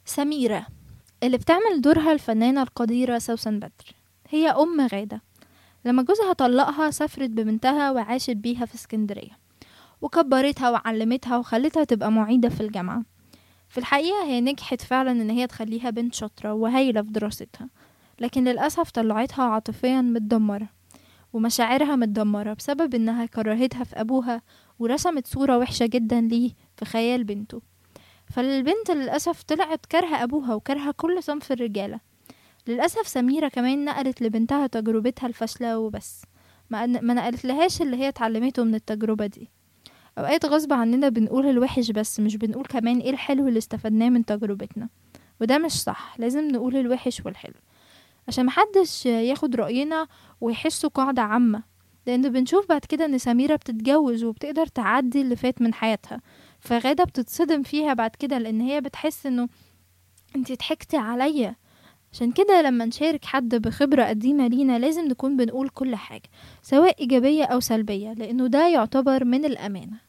سميرة اللي بتعمل دورها الفنانة القديرة سوسن بدر هي أم غادة لما جوزها طلقها سافرت ببنتها وعاشت بيها في اسكندرية وكبرتها وعلمتها وخلتها تبقى معيدة في الجامعة في الحقيقة هي نجحت فعلا إن هي تخليها بنت شاطرة وهايلة في دراستها لكن للأسف طلعتها عاطفيا متدمرة ومشاعرها متدمرة بسبب إنها كرهتها في أبوها ورسمت صورة وحشة جدا ليه في خيال بنته فالبنت للأسف طلعت كارهة أبوها وكارهة كل صنف الرجالة للأسف سميرة كمان نقلت لبنتها تجربتها الفاشلة وبس ما, ما نقلت لهاش اللي هي اتعلمته من التجربة دي أوقات غصب عننا بنقول الوحش بس مش بنقول كمان ايه الحلو اللي استفدناه من تجربتنا وده مش صح لازم نقول الوحش والحلو عشان محدش ياخد رأينا ويحسه قاعدة عامة لأن بنشوف بعد كده إن سميرة بتتجوز وبتقدر تعدي اللي فات من حياتها فغادة بتتصدم فيها بعد كده لأن هي بتحس إنه انتي ضحكتي عليا عشان كده لما نشارك حد بخبرة قديمة لينا لازم نكون بنقول كل حاجة سواء إيجابية أو سلبية لأنه ده يعتبر من الأمانة